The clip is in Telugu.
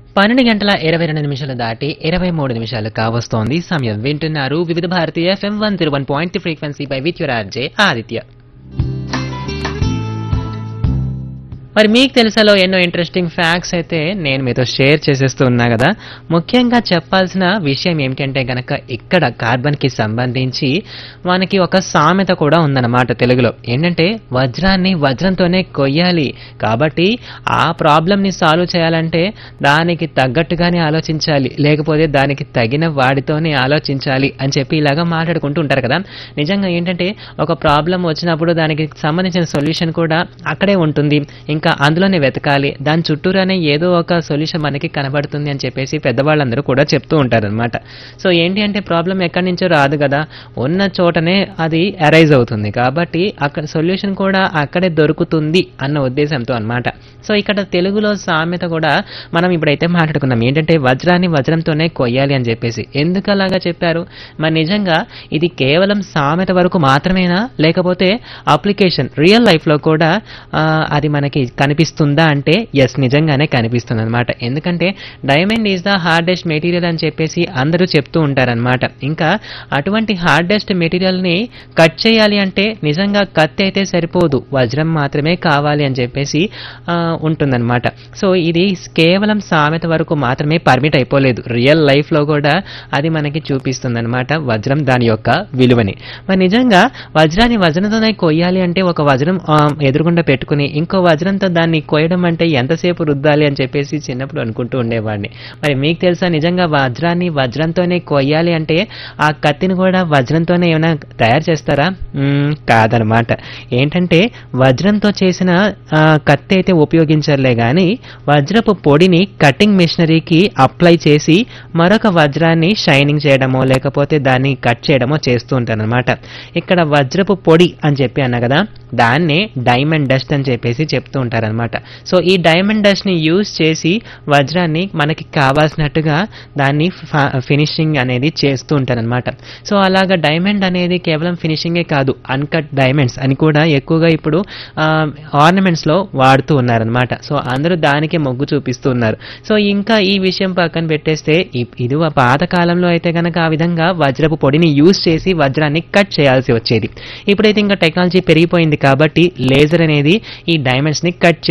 పన్నెండు గంటల ఇరవై రెండు నిమిషాలు దాటి ఇరవై మూడు నిమిషాలు కావస్తోంది సమయం వింటున్నారు వివిధ భారతీయ FM one zero one point frequency by with your RJ Aditya మరి మీకు తెలుసాలో ఎన్నో ఇంట్రెస్టింగ్ ఫ్యాక్ట్స్ అయితే నేను మీతో షేర్ చేసేస్తూ ఉన్నా కదా ముఖ్యంగా చెప్పాల్సిన విషయం ఏమిటంటే గనక ఇక్కడ కార్బన్ కి సంబంధించి మనకి ఒక సామెత కూడా ఉందన్నమాట తెలుగులో ఏంటంటే వజ్రాన్ని వజ్రంతోనే కొయ్యాలి కాబట్టి ఆ ప్రాబ్లమ్ ని సాల్వ్ చేయాలంటే దానికి తగ్గట్టుగానే ఆలోచించాలి లేకపోతే దానికి తగిన వాడితోనే ఆలోచించాలి అని చెప్పి ఇలాగా మాట్లాడుకుంటూ ఉంటారు కదా నిజంగా ఏంటంటే ఒక ప్రాబ్లం వచ్చినప్పుడు దానికి సంబంధించిన సొల్యూషన్ కూడా అక్కడే ఉంటుంది ఇంకా అందులోనే వెతకాలి దాని చుట్టూరానే ఏదో ఒక సొల్యూషన్ మనకి కనబడుతుంది అని చెప్పేసి పెద్దవాళ్ళందరూ కూడా చెప్తూ ఉంటారనమాట సో ఏంటి అంటే ప్రాబ్లం ఎక్కడి నుంచో రాదు కదా ఉన్న చోటనే అది అరైజ్ అవుతుంది కాబట్టి అక్కడ సొల్యూషన్ కూడా అక్కడే దొరుకుతుంది అన్న ఉద్దేశంతో అన్నమాట సో ఇక్కడ తెలుగులో సామెత కూడా మనం ఇప్పుడైతే మాట్లాడుకున్నాం ఏంటంటే వజ్రాన్ని వజ్రంతోనే కొయ్యాలి అని చెప్పేసి ఎందుకు అలాగా చెప్పారు మరి నిజంగా ఇది కేవలం సామెత వరకు మాత్రమేనా లేకపోతే అప్లికేషన్ రియల్ లైఫ్లో కూడా ఆ, అది మనకి కనిపిస్తుందా అంటే ఎస్ నిజంగానే కనిపిస్తుంది అనమాట ఎందుకంటే diamond is the hardest material అని చెప్పేసి అందరూ చెప్తూ ఉంటారనమాట ఇంకా అటువంటి హార్డెస్ట్ మెటీరియల్ని కట్ చేయాలి అంటే నిజంగా కత్తి అయితే సరిపోదు వజ్రం మాత్రమే కావాలి అని చెప్పేసి ఆ, ఉంటుందన్నమాట సో ఇది కేవలం సామెత వరకు మాత్రమే పర్మిట్ అయిపోలేదు రియల్ లైఫ్లో కూడా అది మనకి చూపిస్తుందన్నమాట వజ్రం దాని యొక్క విలువని మరి నిజంగా వజ్రాన్ని వజ్రంతోనే కొయ్యాలి అంటే ఒక వజ్రం ఆ, ఎదురుగుండా పెట్టుకుని ఇంకో వజ్రంతో దాన్ని కొయ్యడం అంటే ఎంతసేపు రుద్దాలి అని చెప్పేసి చిన్నప్పుడు అనుకుంటూ ఉండేవాడిని మరి మీకు తెలుసా నిజంగా వజ్రాన్ని వజ్రంతోనే కొయ్యాలి అంటే ఆ కత్తిని కూడా వజ్రంతోనే ఏమైనా తయారు చేస్తారా మ్మ్, కాదనమాట ఏంటంటే వజ్రంతో చేసిన ఆ, కత్తి అయితే ఉపయోగించర్లే కానీ వజ్రపు పొడిని కటింగ్ మిషనరీకి అప్లై చేసి మరొక వజ్రాన్ని షైనింగ్ చేయడమో లేకపోతే దాన్ని కట్ చేయడమో చేస్తూ ఉంటారనమాట ఇక్కడ వజ్రపు పొడి అని చెప్పి అన్నా కదా దాన్నే డైమండ్ డస్ట్ అని చెప్పేసి చెప్తూ ఉంటారనమాట సో ఈ డైమండ్ డస్ట్ ని యూజ్ చేసి వజ్రాన్ని మనకి కావాల్సినట్టుగా దాన్ని ఫినిషింగ్ అనేది చేస్తూ ఉంటారనమాట సో అలాగా డైమండ్ అనేది కేవలం ఫినిషింగే కాదు అన్కట్ డైమండ్స్ అని కూడా ఎక్కువగా ఇప్పుడు ఆర్నమెంట్స్ లో వాడుతూ ఉన్నారనమాట సో అందరూ దానికే మొగ్గు చూపిస్తూ ఉన్నారు సో ఇంకా ఈ విషయం పక్కన పెట్టేస్తే ఇ- ఇది పాత కాలంలో అయితే కనుక ఆ విధంగా వజ్రపు పొడిని యూజ్ చేసి వజ్రాన్ని కట్ చేయాల్సి వచ్చేది ఇప్పుడైతే ఇంకా టెక్నాలజీ పెరిగిపోయింది కాబట్టి లేజర్ అనేది ఈ డైమండ్స్ ని కట్